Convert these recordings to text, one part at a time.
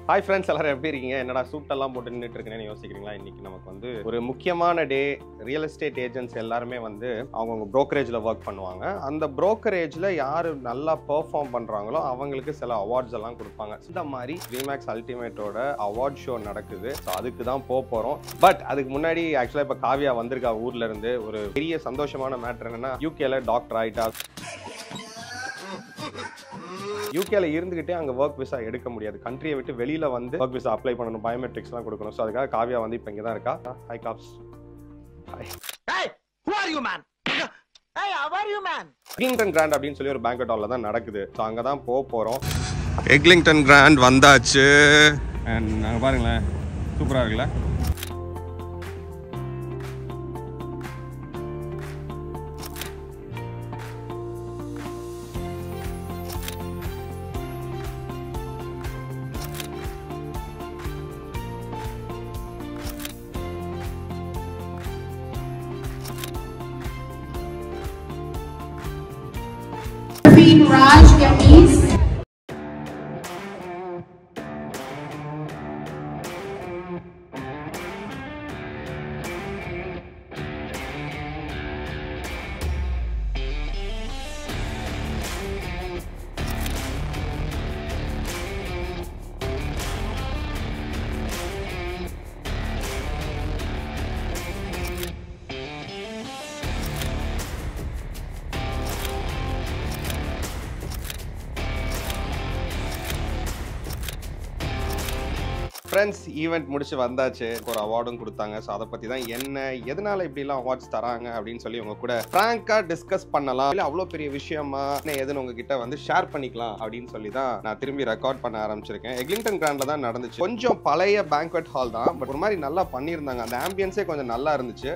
Hi friends எல்லாரும் எப்படி இருக்கீங்க என்னடா சூட்டெல்லாம் போட்டு நின்றுட்டு இருக்கேன்னு யோசிக்கிறீங்களா இன்னைக்கு நமக்கு வந்து ஒரு முக்கியமான டே ரியல் எஸ்டேட் ஏஜென்ட்ஸ் எல்லாருமே வந்து அவங்கவுங்க ப்ரோக்கரேஜில் ஒர்க் பண்ணுவாங்க அந்த ப்ரோக்கரேஜில் யார் நல்லா பெர்ஃபார்ம் பண்ணுறாங்களோ அவங்களுக்கு சில அவார்ட்ஸ் எல்லாம் கொடுப்பாங்க இந்த மாதிரி ரீமேக்ஸ் அல்டிமேட்டோட அவார்ட் ஷோ நடக்குது ஸோ அதுக்கு தான் போக போகிறோம் பட் அதுக்கு முன்னாடி ஆக்சுவலாக இப்போ காவியா வந்திருக்கா ஊர்ல இருந்து ஒரு பெரிய சந்தோஷமான மேட்ரு என்னன்னா யூகேல டாக்டர் ஆயிட்டா யூகேல இருந்துகிட்டே அங்க ஒர்க் விசா எடுக்க முடியாது கண்ட்ரியை விட்டு வெளியில வந்து ஒர்க் விசா அப்ளை பண்ணணும் பயோமெட்ரிக்ஸ்லாம் கொடுக்கணும் ஸோ அதுக்காக காவியா வந்து இப்போ இங்கே தான் இருக்கா hi cops hi Hey, who are you, man? Hey, how are you, man? Eglinton Grand அப்படின்னு சொல்லி ஒரு பேங்க் ஹாலில் தான் நடக்குது ஸோ அங்கே தான் போக போகிறோம் எக்லிங்டன் கிராண்ட் வந்தாச்சு அண்ட் நாங்கள் பாருங்களேன் சூப்பராக இருக்குல்ல Queen Raj Gamis. Friends event முடிச்சு வந்தாச்சு ஒரு அவார்டும் கொடுத்தாங்க ஸோ அதை பற்றி தான் என்ன எதனால இப்படிலாம் அவார்ட்ஸ் தராங்க அப்படின்னு சொல்லி உங்க கூட ஃப்ராங்காக டிஸ்கஸ் பண்ணலாம் இல்லை அவ்வளோ பெரிய விஷயமா என்ன எதுன்னு உங்ககிட்ட வந்து ஷேர் பண்ணிக்கலாம் அப்படின்னு சொல்லி தான் நான் திரும்பி ரெக்கார்ட் பண்ண ஆரம்பிச்சிருக்கேன் எக்லிங்டன் கிராண்டில் தான் நடந்துச்சு கொஞ்சம் பழைய பேங்க்வெட் ஹால் தான் பட் ஒரு மாதிரி நல்லா பண்ணியிருந்தாங்க அந்த ஆம்பியன்ஸே கொஞ்சம் நல்லா இருந்துச்சு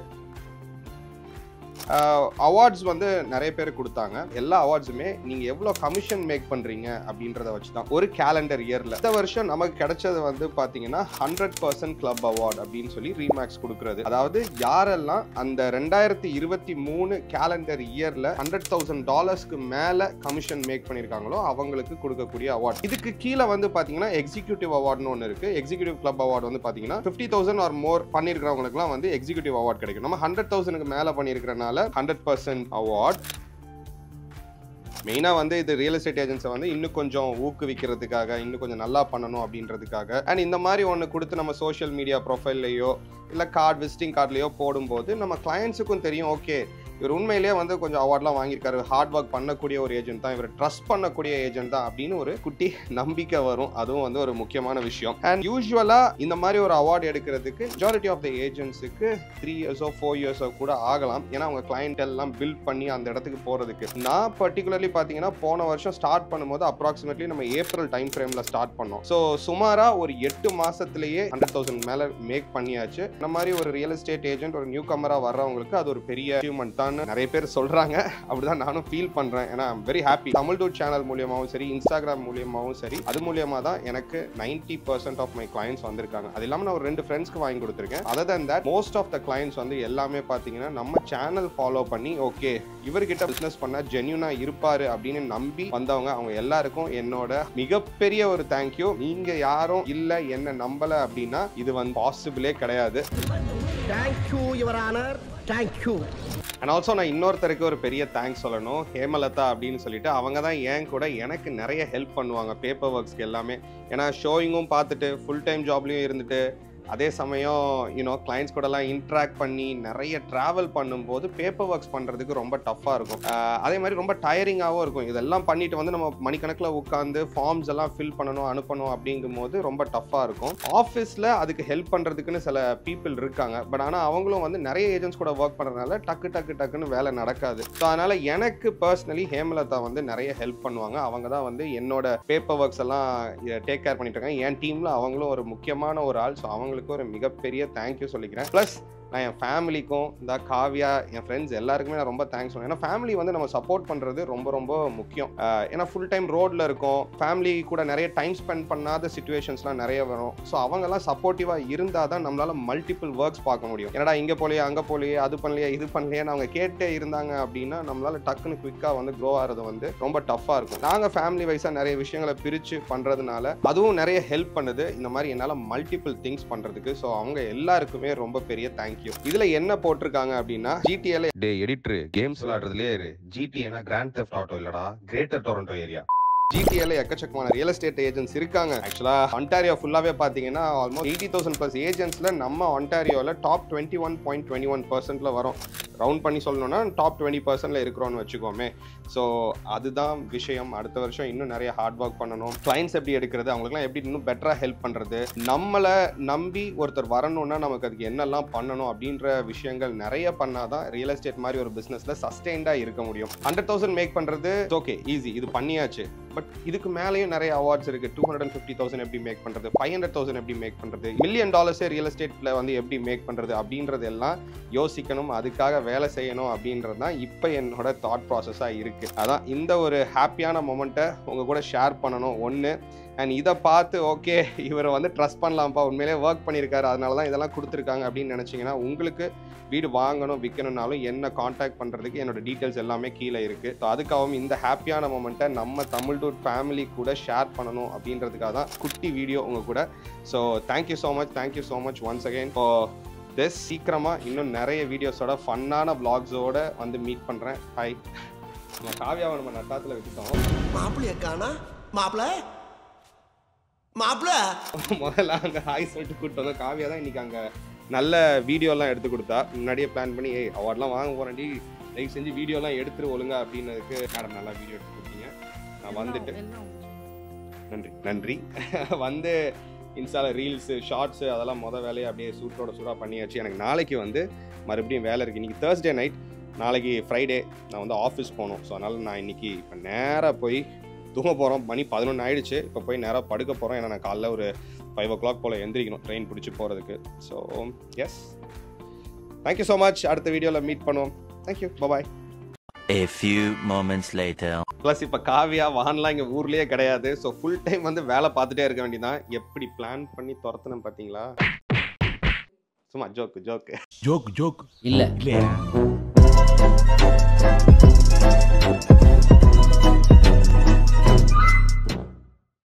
அவார்ட்ஸ் வந்து நிறைய பேர் கொடுத்தாங்க எல்லா அவார்ட்ஸுமே நீங்க எவ்வளவு கமிஷன் மேக் பண்றீங்க அப்படின்றத வச்சு தான் ஒரு கேலண்டர் இயர்ல இந்த வருஷம் நமக்கு கிடைச்சது வந்து பாத்தீங்கன்னா ஹண்ட்ரட் பர்சன்ட் கிளப் அவார்ட் அப்படின்னு சொல்லி ரீமேக்ஸ் கொடுக்கறது அதாவது யாரெல்லாம் அந்த ரெண்டாயிரத்தி இருபத்தி மூணு கேலண்டர் இயர்ல ஹண்ட்ரட் தௌசண்ட் டாலர்ஸ்க்கு மேல கமிஷன் மேக் பண்ணிருக்காங்களோ அவங்களுக்கு கொடுக்கக்கூடிய அவார்ட் இதுக்கு கீழே வந்து பாத்தீங்கன்னா எக்ஸிக்யூட்டிவ் அவார்ட்னு ஒன்று இருக்கு எக்ஸிக்யூட்டிவ் கிளப் அவார்டு வந்து பாத்தீங்கன்னா ஃபிஃப்டி தௌசண்ட் ஆர் மோர் பண்ணிருக்கிறவங்களுக்குலாம் வந்து எக்ஸிக்யூட்டிவ் அவார்ட் கிடைக்கும் நம்ம ஹண்ட்ரட் தௌசண்ட்க்கு மேல பண்ணிருக்கிறனால ஹண்ட்ரட் பர்சன்ட் அவார்ட் மெயினாக வந்து இது ரியல் எஸ்டேட் ஏஜென்ட்ஸை வந்து இன்னும் கொஞ்சம் ஊக்குவிக்கிறதுக்காக இன்னும் கொஞ்சம் நல்லா பண்ணணும் அப்படின்றதுக்காக அண்ட் இந்த மாதிரி ஒன்று கொடுத்து நம்ம சோஷியல் மீடியா ப்ரொஃபைல்லையோ இல்லை கார்டு விசிட்டிங் கார்ட்லையோ போடும்போது நம்ம கிளையண்ட்ஸுக்கும் தெரியும் ஓகே இவர் உண்மையிலேயே வந்து கொஞ்சம் அவார்ட்லாம் வாங்கியிருக்காரு ஹார்ட் ஒர்க் பண்ணக்கூடிய ஒரு ஏஜென்ட் தான் இவர் ட்ரஸ்ட் பண்ணக்கூடிய ஏஜென்ட் தான் அப்படின்னு ஒரு குட்டி நம்பிக்கை வரும் அதுவும் வந்து ஒரு முக்கியமான விஷயம் அண்ட் யூஸ்வலாக இந்த மாதிரி ஒரு அவார்டு எடுக்கிறதுக்கு மெஜாரிட்டி ஆஃப் த ஏஜென்ட்ஸுக்கு த்ரீ இயர்ஸோ ஃபோர் இயர்ஸோ கூட ஆகலாம் ஏன்னா அவங்க கிளைண்ட் எல்லாம் பில்ட் பண்ணி அந்த இடத்துக்கு போகிறதுக்கு நான் பர்டிகுலர்லி பார்த்தீங்கன்னா போன வருஷம் ஸ்டார்ட் பண்ணும்போது அப்ராக்சிமேட்லி நம்ம ஏப்ரல் டைம் ஃப்ரேமில் ஸ்டார்ட் பண்ணோம் ஸோ சுமாராக ஒரு எட்டு மாசத்திலேயே ஹண்ட்ரட் தௌசண்ட் மேலே மேக் பண்ணியாச்சு இந்த மாதிரி ஒரு ரியல் எஸ்டேட் ஏஜென்ட் ஒரு நியூ கமராக வர்றவங்களுக்கு அது ஒரு பெரிய அச்சீவ்மெண்ட் தான் நிறைய பேர் சொல்றாங்க அப்படிதான் நானும் ஃபீல் பண்றேன் ஏன்னா very happy Tamil dude channel மூலியமாகவும் சரி இன்ஸ்டாகிராம் மூலியமாகவும் சரி அது மூலியமா தான் எனக்கு ninety percent of my clients வந்திருக்காங்க அது இல்லாமல் நான் ஒரு ரெண்டு ஃப்ரெண்ட்ஸ்க்கு வாங்கி கொடுத்துருக்கேன் other than that most of the clients வந்து எல்லாமே பார்த்தீங்கன்னா நம்ம சேனல் ஃபாலோ பண்ணி ஓகே இவர்கிட்ட பிஸ்னஸ் பண்ண ஜென்யூனா இருப்பாரு அப்படின்னு நம்பி வந்தவங்க அவங்க எல்லாருக்கும் என்னோட மிகப்பெரிய ஒரு தேங்க்யூ நீங்க யாரும் இல்ல என்ன நம்பல அப்படின்னா இது வந்து பாசிபிளே கிடையாது Thank you, Your Honor. Thank you. And also நான் இன்னொருத்தருக்கு ஒரு பெரிய தேங்க்ஸ் சொல்லணும் ஹேமலதா அப்படின்னு சொல்லிட்டு அவங்க தான் ஏன் கூட எனக்கு நிறைய ஹெல்ப் பண்ணுவாங்க பேப்பர் ஒர்க்ஸ்க்கு எல்லாமே ஏன்னா ஷோயிங்கும் பார்த்துட்டு ஃபுல் டைம் ஜாப்லேயும் இருந்துட்டு அதே சமயம் யூனோ கிளைண்ட்ஸ் கூடலாம் இன்ட்ராக்ட் பண்ணி நிறைய ட்ராவல் பண்ணும்போது பேப்பர் ஒர்க்ஸ் பண்ணுறதுக்கு ரொம்ப டஃப்பாக இருக்கும் ஆஹ் அதே மாதிரி ரொம்ப டயரிங்காகவும் இருக்கும் இதெல்லாம் பண்ணிட்டு வந்து நம்ம மணிக்கணக்கில் உட்காந்து ஃபார்ம்ஸ் எல்லாம் ஃபில் பண்ணணும் அனுப்பணும் அப்படிங்கும்போது ரொம்ப டஃப்பாக இருக்கும் ஆஃபீஸில் அதுக்கு ஹெல்ப் பண்ணுறதுக்குன்னு சில பீப்புள் இருக்காங்க பட் ஆனால் அவங்களும் வந்து நிறைய ஏஜென்ட்ஸ் கூட ஒர்க் பண்ணுறதுனால டக்கு டக்கு டக்குன்னு வேலை நடக்காது ஸோ அதனால் எனக்கு பர்சனலி ஹேமலதா வந்து நிறைய ஹெல்ப் பண்ணுவாங்க அவங்க தான் வந்து என்னோட பேப்பர் ஒர்க்ஸ் எல்லாம் டேக் கேர் பண்ணிட்டு இருக்காங்க என் டீமில் அவங்களும் ஒரு முக்கியமான ஒரு ஆள் ஸோ அவங்களுக்கு ஒரு மிகப்பெரிய தேங்க்யூ சொல்லிக்கிறேன் ப்ளஸ் நான் என் ஃபேமிலிக்கும் இந்த காவியா என் ஃப்ரெண்ட்ஸ் எல்லாருக்குமே நான் ரொம்ப தேங்க்ஸ் சொன்னேன் ஏன்னா ஃபேமிலி வந்து நம்ம சப்போர்ட் பண்ணுறது ரொம்ப ரொம்ப முக்கியம் ஆஹ் ஏன்னா ஃபுல் டைம் ரோட்டில் இருக்கோம் ஃபேமிலி கூட நிறைய டைம் ஸ்பெண்ட் பண்ணாத சுச்சுவேஷன்ஸ்லாம் நிறைய வரும் ஸோ அவங்கெல்லாம் சப்போர்ட்டிவாக இருந்தால் தான் நம்மளால மல்டிபிள் ஒர்க்ஸ் பார்க்க முடியும் என்னடா இங்கே போலையே அங்கே போலையே அது பண்ணலையே இது பண்ணலையேன்னு அவங்க கேட்டே இருந்தாங்க அப்படின்னா நம்மளால டக்குன்னு குவிக்காக வந்து க்ரோ ஆகிறது வந்து ரொம்ப டஃப்பாக இருக்கும் நாங்கள் ஃபேமிலி வைஸாக நிறைய விஷயங்களை பிரித்து பண்ணுறதுனால அதுவும் நிறைய ஹெல்ப் பண்ணுது இந்த மாதிரி என்னால் மல்டிபிள் திங்ஸ் பண்ணுறதுக்கு ஸோ அவங்க எல்லாருக்குமே ரொம்ப பெரிய தேங்க்யூ இதில் என்ன போட்டிருக்காங்க அப்படின்னா ஜிடிஎல் டே எடிட்டர் கேம்ஸ் விளையாடுறதுலயே இரு ஜிடிஏனா கிராண்ட் தெஃப்ட் ஆட்டோ இல்லடா கிரேட்டர் டொரண்டோ ஏரியா ஜிடிஎல் எக்கச்சக்கமான ரியல் எஸ்டேட் ஏஜென்ட்ஸ் இருக்காங்க ஆக்சுவலாக ஒன்டாரியோ ஃபுல்லாகவே பார்த்தீங்கன்னா ஆல்மோஸ்ட் எயிட்டி தௌசண்ட் ப்ளஸ் ஏஜென்ட்ஸில் நம்ம ஒன்டாரியோவில் top twenty one point twenty one பர்சன்ட்டில் வரும் ரவுண்ட் பண்ணி சொல்லணும்னா டாப் டுவெண்ட்டி பர்சன்ட்ல இருக்கிறோம்னு வச்சுக்கோமே ஸோ அதுதான் விஷயம் அடுத்த வருஷம் இன்னும் நிறைய ஹார்ட் ஒர்க் பண்ணணும் கிளைண்ட்ஸ் எப்படி எடுக்கிறது அவங்களுக்குலாம் எப்படி இன்னும் பெட்டராக ஹெல்ப் பண்ணுறது நம்மளை நம்பி ஒருத்தர் வரணும்னா நமக்கு அதுக்கு என்னெல்லாம் பண்ணணும் அப்படின்ற விஷயங்கள் நிறைய பண்ணாதான் ரியல் எஸ்டேட் மாதிரி ஒரு பிஸ்னஸில் சஸ்டெயின்டாக இருக்க முடியும் ஹண்ட்ரட் தௌசண்ட் மேக் பண்ணுறது ஓகே ஈஸி இது பண்ணியாச்சு பட் இதுக்கு மேலேயும் நிறைய அவார்ட்ஸ் இருக்கு டூ ஹண்ட்ரட் ஃபிஃப்டி தௌசண்ட் எப்படி மேக் பண்றது ஃபைவ் ஹண்ட்ரட் தௌசண்ட் எப்படி மேக் பண்றது மில்லியன் டாலர்ஸே ரியல் எஸ்டேட்ல வந்து எப்படி மேக் பண்றது அப்படின்றது எல்லாம் யோசிக்கணும் அதுக்காக வேலை செய்யணும் அப்படின்றது தான் இப்போ என்னோட தாட் ப்ராசஸாக இருக்கு அதான் இந்த ஒரு ஹாப்பியான மொமெண்ட்டை உங்க கூட ஷேர் பண்ணணும் ஒன்று அண்ட் இதை பார்த்து ஓகே இவரை வந்து ட்ரஸ்ட் பண்ணலாம்ப்பா உண்மையிலே ஒர்க் பண்ணியிருக்காரு அதனால தான் இதெல்லாம் கொடுத்துருக்காங்க அப்படின்னு நினச்சிங்கன்னா உங்களுக்கு வீடு வாங்கணும் விற்கணும்னாலும் என்ன காண்டாக்ட் பண்ணுறதுக்கு என்னோட டீட்டெயில்ஸ் எல்லாமே கீழே இருக்குது ஸோ அதுக்காகவும் இந்த ஹாப்பியான மொமெண்ட்டை நம்ம தமிழ் டூட் ஃபேமிலி கூட ஷேர் பண்ணணும் அப்படின்றதுக்காக தான் குட்டி வீடியோ உங்கள் கூட so thank you so much thank you so much once again இப்போ திஸ் சீக்கிரமாக இன்னும் நிறைய வீடியோஸோட ஃபன்னான vlogsஓட வந்து மீட் பண்ணுறேன் ஹாய் நம்ம காவியாவை நம்ம நட்டாத்தில் விட்டுட்டோம் மாப்பிளைய காணா மாப்பிள மாப்பிள முதல்ல அங்கே ஹாய் சொல்லிட்டு கூப்பிட்டு வந்தோம் காவியா தான் இன்னைக்கு அங்கே நல்ல வீடியோலாம் எடுத்து கொடுத்தா முன்னாடியே பிளான் பண்ணி ஏய் அவார்ட்லாம் வாங்க போகிறேன்டி தயவு செஞ்சு வீடியோலாம் எடுத்துரு ஒழுங்கா அப்படின்னதுக்கு மேடம் நல்லா வீடியோ எடுத்து கொடுத்தீங்க நான் வந்துட்டு நன்றி நன்றி வந்து இன்ஸ்டால ரீல்ஸு ஷார்ட்ஸு அதெல்லாம் மொதல் வேலையை அப்படியே சூட்டோட சூடாக பண்ணியாச்சு எனக்கு நாளைக்கு வந்து மறுபடியும் வேலை இருக்குது இன்றைக்கி தேர்ஸ்டே நைட் நாளைக்கு ஃப்ரைடே நான் வந்து ஆஃபீஸ் போகணும் ஸோ அதனால் நான் இன்னைக்கு இப்போ நேராக போய் தூங்க போகிறோம் மணி பதினொன்று ஆயிடுச்சு இப்போ போய் நேராக படுக்க போகிறோம் ஏன்னா நான் காலைல ஒரு ஃபைவ் ஓ கிளாக் போல் எந்திரிக்கணும் ட்ரெயின் பிடிச்சி போகிறதுக்கு so yes thank you so much அடுத்த வீடியோவில் மீட் பண்ணுவோம் thank you bye bye A few moments later. Plus இப்போ காவியா வான்லாம் இங்கே ஊர்லேயே கிடையாது ஸோ ஃபுல் டைம் வந்து வேலை பார்த்துட்டே இருக்க வேண்டியதான் எப்படி பிளான் பண்ணி துரத்துனேன் பார்த்தீங்களா சும்மா ஜோக்கு ஜோக்கு ஜோக் ஜோக் இல்ல இல்லையா